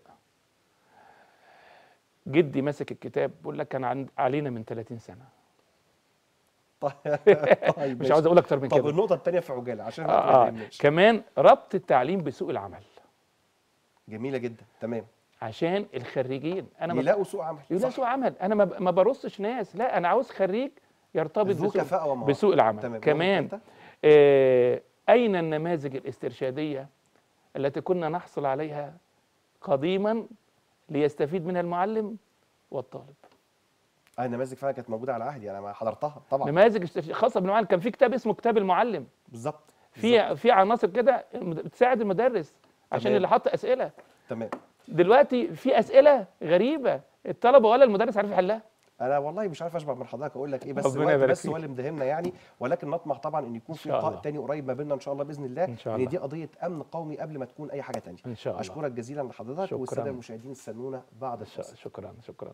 جدي ماسك الكتاب بيقول لك كان عند علينا من 30 سنه طيب مش ماشي. عاوز اقول اكتر من طب كده النقطه الثانيه في عجاله عشان الوقت ما آه آه. يهمناش. كمان ربط التعليم بسوق العمل جميله جدا تمام عشان الخريجين انا ما يلاقوا سوق عمل يلاقوا صح. سوق عمل انا ما ب- ما برصش ناس لا انا عاوز خريج يرتبط ذو بسوق, كفاءه ومهاره بسوق العمل تمام كمان النقطة التالتة؟ آه اين النماذج الاسترشاديه التي كنا نحصل عليها قديما ليستفيد منها المعلم والطالب اه النماذج فعلا كانت موجوده على عهدي انا ما حضرتها طبعا نماذج استرشاد- خاصه بالمعلم كان في كتاب اسمه كتاب المعلم بالظبط بالظبط. في في عناصر كده بتساعد المدرس عشان تمام. اللي حط اسئله تمام دلوقتي في اسئله غريبه الطلبه ولا المدرس عارف يحلها انا والله مش عارف اشبع من حضرتك اقول لك ايه بس ربنا الوقت يبارك بس فيك. هو اللي مدهمنا يعني ولكن نطمح طبعا ان يكون إن في شاء لقاء الله. تاني قريب ما بيننا ان شاء الله باذن الله إن شاء لان الله. دي قضيه امن قومي قبل ما تكون اي حاجه تانية ان شاء الله اشكرك جزيلا لحضرتك شكراً. والساده المشاهدين استنونا بعد ش- الفاصل شكرا شكرا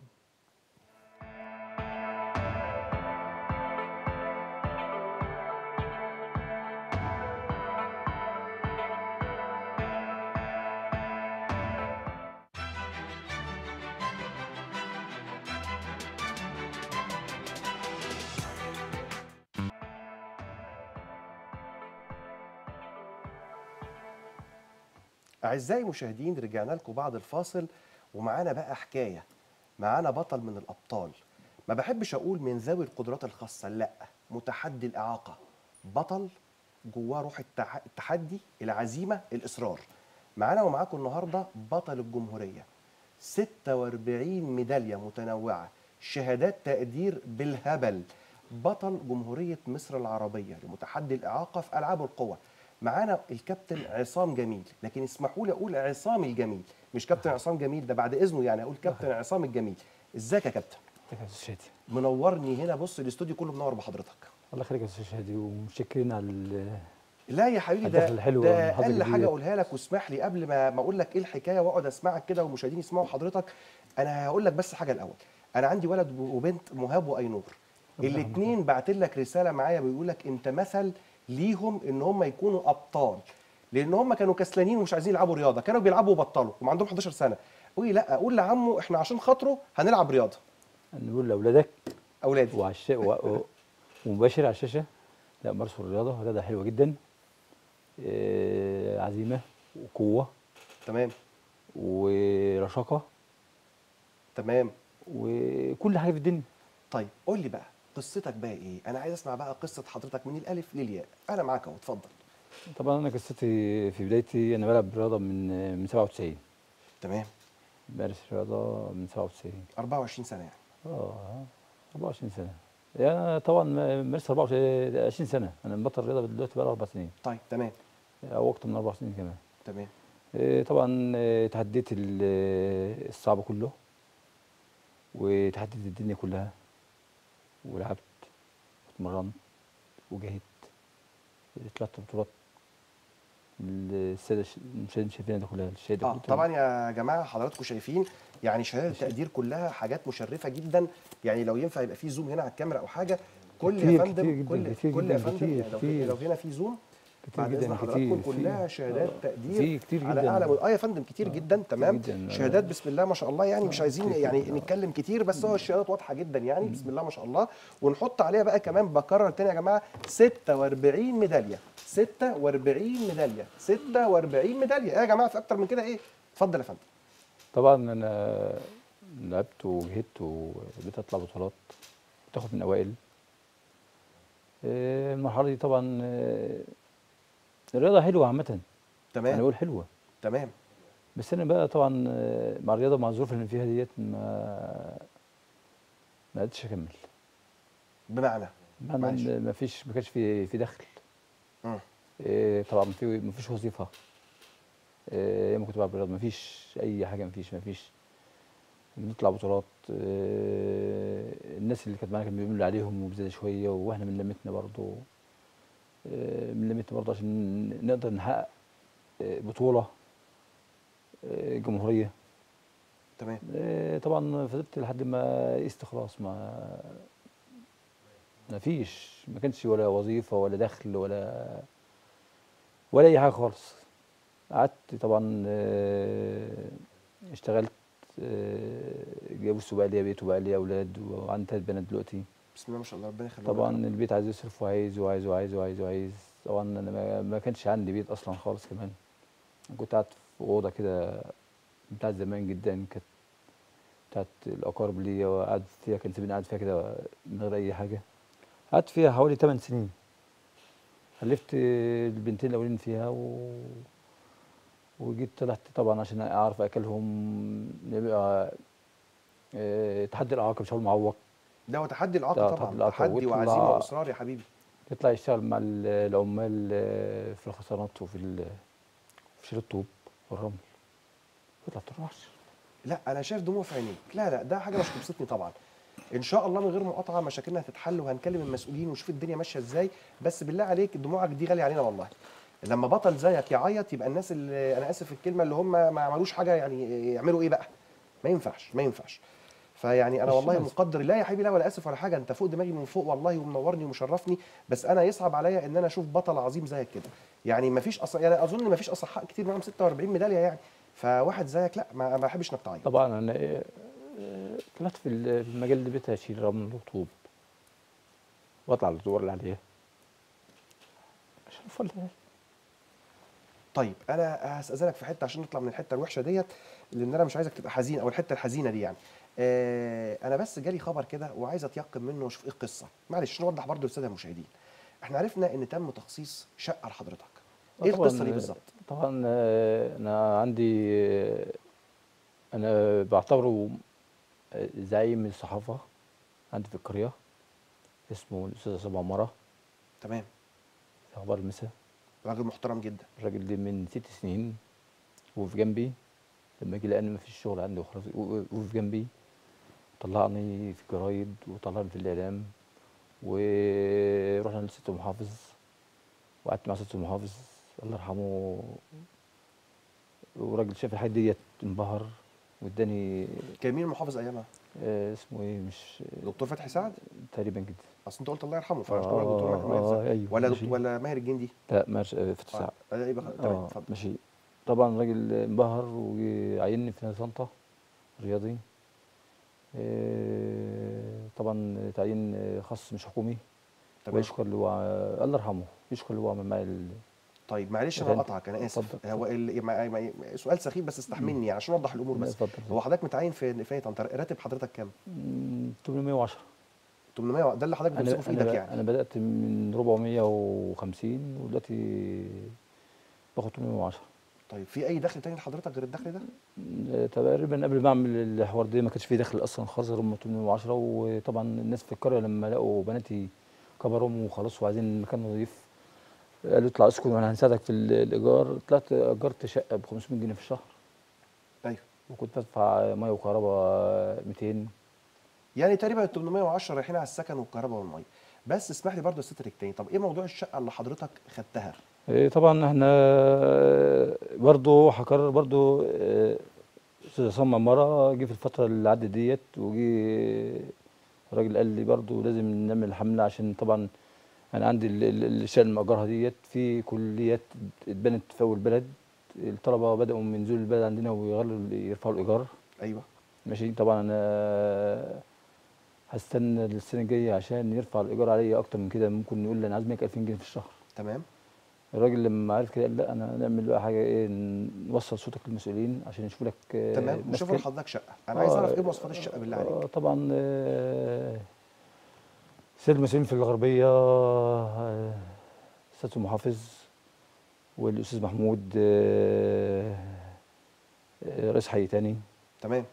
أعزائي المشاهدين رجعنا لكم بعد الفاصل ومعانا بقى حكاية معانا بطل من الأبطال ما بحبش أقول من ذوي القدرات الخاصة لا متحدي الإعاقة بطل جواه روح التح- التحدي العزيمة الإصرار معانا ومعاكم النهاردة بطل الجمهورية 46 ميدالية متنوعة شهادات تقدير بالهبل بطل جمهورية مصر العربية لمتحدي الإعاقة في ألعاب القوى معانا الكابتن عصام جميل لكن اسمحوا لي أقول عصام الجميل مش كابتن عصام جميل ده بعد إذنه يعني أقول كابتن عصام الجميل ازيك يا كابتن ازيك يا استاذ شادي منورني هنا بص الاستوديو كله منور بحضرتك الله يخليك يا استاذ شادي ومتشكرين على ال- لا يا حبيبي ده الدخل الحلو ده والمحاضرة اقل حاجه الجديدة. اقولها لك واسمح لي قبل ما ما اقول لك ايه الحكايه واقعد اسمعك كده والمشاهدين يسمعوا حضرتك انا هقول لك بس حاجه الاول انا عندي ولد وبنت مهاب واينور الاثنين بعتين لك رساله معايا بيقول لك انت مثل ليهم ان هم يكونوا ابطال لان هم كانوا كسلانين ومش عايزين يلعبوا رياضه كانوا بيلعبوا وبطلوا هم عندهم 11 سنه قول لي لا قول لعمه احنا عشان خاطره هنلعب رياضه نقول لاولادك اولادي وعلى الش... و... و- ومباشر على الشاشه لا مارسوا الرياضه رياضه حلوه جدا آه، عزيمه وقوه تمام ورشاقه تمام وكل حاجه في الدنيا طيب قول لي بقى قصتك بقى ايه انا عايز اسمع بقى قصه حضرتك من الالف للياء انا معاك اهو اتفضل طبعا انا قصتي في بدايتي انا بلعب رياضه من من 97 تمام بمارس رياضه من 97 24 سنه يعني اه 24 سنه يعني أنا طبعا مارس 24 20 سنه انا مبطل رياضه دلوقتي بقى اربع سنين طيب تمام او اكتر من اربع سنين كمان تمام إيه، طبعا إيه، تحديت ال- الصعب كله وتحديت الدنيا كلها ولعبت واتمرنت وجاهدت طلعت بطولات الساده الش- المشاهدين شايفينها دي كلها الشهاده اه طبعا يا جماعه حضراتكم شايفين يعني شهاده التقدير كلها حاجات مشرفه جدا يعني لو ينفع يبقى في زوم هنا على الكاميرا او حاجه كل يا كتير- فندم كتير جداً، كل كتير كل يا جداً، فندم كتير- يعني لو في كتير. لو هنا في زوم كتير بعد اذن جدا حضراتكم كتير كلها في- شهادات آه، تقدير في كتير على جدا اعلى اه يا فندم كتير جدا تمام جداً. شهادات بسم الله ما شاء الله يعني مش عايزين كتير يعني جداً. نتكلم كتير بس هو الشهادات واضحه جدا يعني بسم الله ما شاء الله ونحط عليها بقى كمان بكرر تاني يا جماعه 46 ميداليه 46 ميداليه 46 ميداليه ايه يا جماعه في اكتر من كده ايه اتفضل يا فندم طبعا انا لعبت وجهدت وبقيت اطلع بطولات تاخد من اوائل إيه، المرحله دي طبعا إيه، الرياضه حلوه عامه انا تمام بقول حلوه تمام بس انا بقى طبعا آه، مع الرياضه مع الظروف اللي أنا فيها ديت ما ما قدرتش اكمل بمعنى بمعنى معلش. إن ما فيش ما كانش في في دخل مم. إيه، طبعا ما في ما فيش وظيفه إيه، ياما كنت بلعب رياضه ما فيش اي حاجه ما فيش ما فيش بنطلع بطولات إيه، الناس اللي كانت معانا كانوا بيعملوا عليهم وبزياده شويه واحنا من لمتنا برضه إيه، من لمتنا برضه عشان نقدر نحقق إيه، بطوله إيه، جمهوريه تمام إيه، طبعا فضلت لحد ما قست خلاص ما ما فيش ما كانش ولا وظيفه ولا دخل ولا ولا اي حاجه خالص قعدت طبعا آه، اشتغلت آه، جوزت بقى ليا بيت وبقى ليا اولاد وعندي ثلاث بنات دلوقتي بسم الله ما شاء الله ربنا يخليك طبعا البيت عايز يصرف وعايز وعايز وعايز وعايز وعايز طبعا انا ما, ما كانش عندي بيت اصلا خالص كمان كنت قاعد في اوضه كده بتاعت زمان جدا كانت بتاعت الاقارب ليا وقعدت فيها كان سيبني قاعد فيها كده من غير اي حاجه قعدت فيها حوالي 8 سنين خلفت البنتين الاولين فيها و... وجيت طلعت طبعا عشان اعرف اكلهم نبقى آه، تحدي الاعاقه مش هقول معوق ده هو تحدي ده العاقه تحدي طبعا العاقة تحدي ويطلع- وعزيمه واصرار يا حبيبي يطلع يشتغل مع ال- العمال آه، في الخسارات وفي ال- في شيل الطوب والرمل يطلع تروحش لا انا شايف دموع في عينيك لا لا ده حاجه مش تبسطني طبعا ان شاء الله من غير مقاطعه مشاكلنا هتتحل وهنكلم المسؤولين ونشوف الدنيا ماشيه ازاي بس بالله عليك دموعك دي غاليه علينا والله لما بطل زيك يعيط يبقى الناس اللي انا اسف في الكلمه اللي هم ما عملوش حاجه يعني يعملوا ايه بقى ما ينفعش ما ينفعش فيعني انا مش والله لازم. مقدر لا يا حبيبي لا ولا اسف ولا حاجه انت فوق دماغي من فوق والله ومنورني ومشرفني بس انا يصعب عليا ان انا اشوف بطل عظيم زيك كده يعني ما فيش اصلا يعني اظن ما فيش اصحاء كتير معاهم 46 ميداليه يعني فواحد زيك لا ما ما بحبش انك تعيط طبعا انا آه، آه، طلعت في ال- في المجال اللي بيتها اشيل رمل وطوب واطلع الدور اللي عليها عشان اوفر لها. طيب انا هستاذنك في حته عشان نطلع من الحته الوحشه ديت لان انا مش عايزك تبقى حزين او الحته الحزينه دي يعني آه انا بس جالي خبر كده وعايز اتيقن منه واشوف ايه القصه معلش نوضح برضو للساده المشاهدين احنا عرفنا ان تم تخصيص شقه لحضرتك آه، ايه طبعاً، القصه دي آه، بالظبط طبعا آه، انا عندي آه، انا بعتبره آه، زعيم الصحافه عندي في القريه اسمه الاستاذ عصام عماره تمام في اخبار المساء راجل محترم جدا الراجل ده من ست سنين وفي جنبي لما جه لقاني ما فيش شغل عندي وخلاص و- وفي جنبي طلعني في الجرايد وطلعني في الاعلام ورحنا لست المحافظ وقعدت مع ست المحافظ الله يرحمه وراجل شاف الحاجه ديت انبهر واداني كان مين المحافظ ايامها آه، اسمه ايه مش دكتور فتحي سعد تقريبا كده اصل انت قلت الله يرحمه فانا بقول لك دكتور آه، ماهر سعد. آه، أيوه، ولا ماشي. دكتور ولا ماهر الجندي لا ماشي آه، فتح ساعة آه يبقى تمام اه اتفضل ماشي طبعا الراجل انبهر وعيني في نادي طنطا رياضي إيه، طبعا تعيين خاص مش حكومي تمام ويشكر اللي هو الله يرحمه يشكر اللي هو عمل معايا ال- طيب معلش انا فهمت. هقطعك انا اسف اتفضل. هو ال... ما... ما... سؤال سخيف بس استحملني يعني عشان اوضح الامور لا، بس اتفضل هو حضرتك متعين في في طنطا راتب حضرتك كام؟ مم، 810 800 ده اللي حضرتك انا بتمسكه في انا ايدك ب- يعني انا بدات من 450 ودلوقتي باخد 810 طيب في اي دخل تاني لحضرتك غير الدخل ده؟ مم، تقريبا قبل ما اعمل الحوار ده ما كانش فيه دخل اصلا خالص غير هم 810 وطبعا الناس في القريه لما لقوا بناتي كبرهم وخلاص وعايزين مكان نظيف قالوا اطلع اسكن وانا هنساعدك في ال- الايجار طلعت اجرت شقه ب 500 جنيه في الشهر ايوه وكنت بدفع ميه وكهرباء 200 يعني تقريبا ال 810 رايحين على السكن والكهرباء والميه بس اسمح لي برضه استترك تاني طب ايه موضوع الشقه اللي حضرتك خدتها؟ إيه طبعا احنا برضه هكرر برضه آه، استاذ عصام عماره جه في الفتره اللي عدت ديت وجي الراجل قال لي برضه لازم نعمل حمله عشان طبعا انا عندي ال- ال- الشقه اللي مأجرها ديت في كليات اتبنت في اول البلد الطلبه بداوا من نزول البلد عندنا ويغلوا يرفعوا الايجار ايوه ماشي طبعا انا هستنى السنه الجايه عشان يرفع الايجار عليا اكتر من كده ممكن يقول لي انا عايز منك 2000 جنيه في الشهر تمام الراجل لما عرف كده قال لا انا نعمل بقى حاجه ايه نوصل صوتك للمسؤولين عشان يشوفوا لك آه، تمام نشوف مسكن. لحضرتك شقه انا عايز آه، اعرف ايه مواصفات الشقه بالله عليك آه، طبعا آه، سيد المسؤولين في الغربيه آه، سياده المحافظ والاستاذ محمود آه، آه، رئيس حي تاني تمام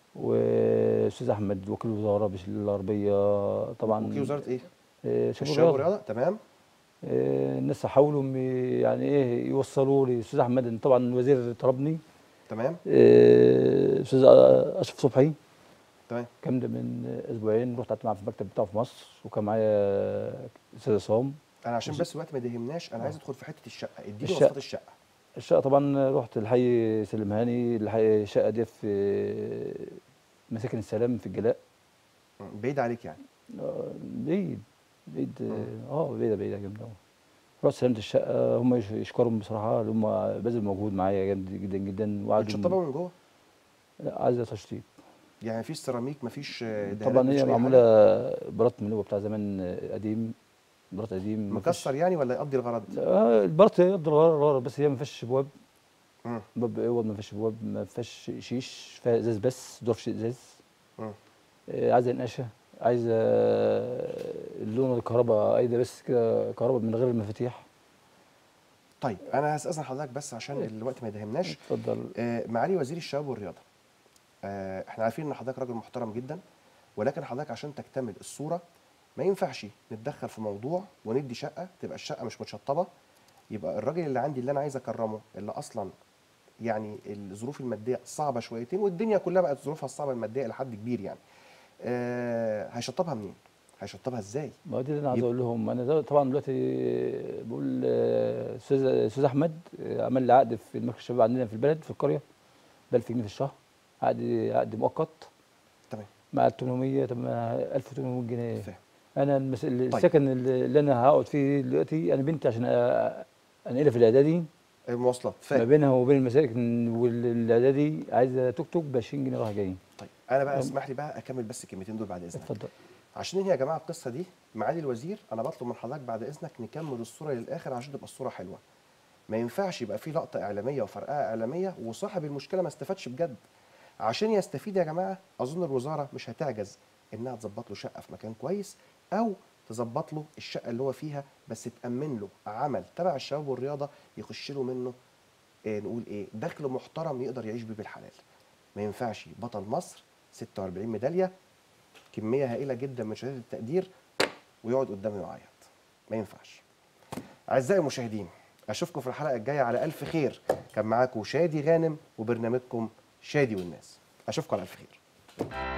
واستاذ احمد وكيل الوزاره بالغربيه طبعا وكيل وزاره ايه؟ آه، شباب الشباب الرياضة. والرياضه تمام آه، الناس حاولوا م- يعني ايه يوصلوا لي استاذ احمد طبعا الوزير طلبني تمام آه، استاذ اشرف صبحي تمام كان ده من اسبوعين رحت قعدت معاه في المكتب بتاعه في مصر وكان معايا استاذ عصام انا عشان بس الوقت ما يهمناش انا عايز ادخل في حته الشقه اديني الشقة. مواصفات الشقه الشقه طبعا رحت الحي سلم هاني الحي الشقه دي في مساكن السلام في الجلاء مم، بعيد عليك يعني آه، بعيد بعيد اه بعيده بعيده جامده أوي. رحت سلمت الشقه هم يش- يشكرهم بصراحه اللي هم بذلوا مجهود معايا جامد جدا جدا متشطبه من جوه لا، عايزه تشطيب يعني مفيش سيراميك مفيش آه، دهانات، طبعا مفيش هي أي حاجة؟ معموله بلاط من اللي هو بتاع زمان آه، قديم بلاط قديم مفيش- مكسر يعني ولا يقضي الغرض؟ آه، البلاط يفضل غير غير بس هي ما فيهاش ابواب مم. باب اوض ما فيهاش ابواب ما فيهاش شيش فيها ازاز بس ظرف ازاز مم. آه، عايزه نقاشه عايزه آه، اللون الكهرباء ايده بس كده كهرباء من غير المفاتيح طيب انا هستاذن حضرتك بس عشان الوقت ما يدهمناش اتفضل آه، معالي وزير الشباب والرياضه آه، احنا عارفين ان حضرتك راجل محترم جدا ولكن حضرتك عشان تكتمل الصوره ما ينفعش نتدخل في موضوع وندي شقه تبقى الشقه مش متشطبه يبقى الراجل اللي عندي اللي انا عايز اكرمه اللي اصلا يعني الظروف الماديه صعبه شويتين والدنيا كلها بقت ظروفها الصعبه الماديه الى حد كبير يعني آه هيشطبها منين؟ هيشطبها ازاي؟ ما هو دي اللي انا عايز يب- اقول لهم انا ده طبعا دلوقتي بقول آه، استاذ استاذ احمد آه، عمل لي عقد في مركز الشباب عندنا في البلد في القريه ب 1000 جنيه في الشهر عقد عقد مؤقت تمام مع 800 طب ما 1800 جنيه فاهم انا المس... طيب. السكن اللي اللي انا هقعد فيه دلوقتي انا بنتي عشان أ- انقلها في الاعدادي المواصلات ما فاهم بينها وبين المساكن والاعدادي عايزه توك توك ب 20 جنيه رايح جاي طيب انا بقى يلا. اسمح لي بقى اكمل بس الكلمتين دول بعد اذنك اتفضل عشان ننهي يا جماعه القصه دي معالي الوزير انا بطلب من حضرتك بعد اذنك نكمل الصوره للاخر عشان تبقى الصوره حلوه ما ينفعش يبقى في لقطه اعلاميه وفرقعه اعلاميه وصاحب المشكله ما استفادش بجد عشان يستفيد يا جماعه اظن الوزاره مش هتعجز انها تظبط له شقه في مكان كويس او تظبط له الشقه اللي هو فيها بس تامن له عمل تبع الشباب والرياضه يخش له منه إيه نقول ايه دخل محترم يقدر يعيش بيه بالحلال ما ينفعش بطل مصر 46 ميداليه كميه هائله جدا من شهادات التقدير ويقعد قدامي ويعيط ما ينفعش اعزائي المشاهدين اشوفكم في الحلقه الجايه على الف خير كان معاكم شادي غانم وبرنامجكم شادي والناس اشوفكم على الف خير